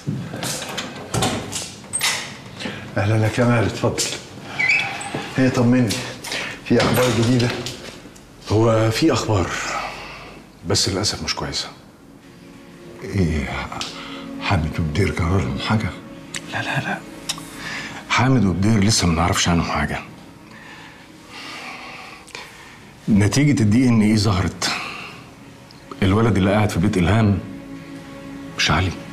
اهلا يا كمال اتفضل هي طمني في اخبار جديده هو في اخبار بس للاسف مش كويسه ايه حامد وبدير جرى لهم حاجه لا لا لا حامد وبدير لسه ما نعرفش عنهم حاجه نتيجة الدي ان ايه ظهرت الولد اللي قاعد في بيت الهام مش علي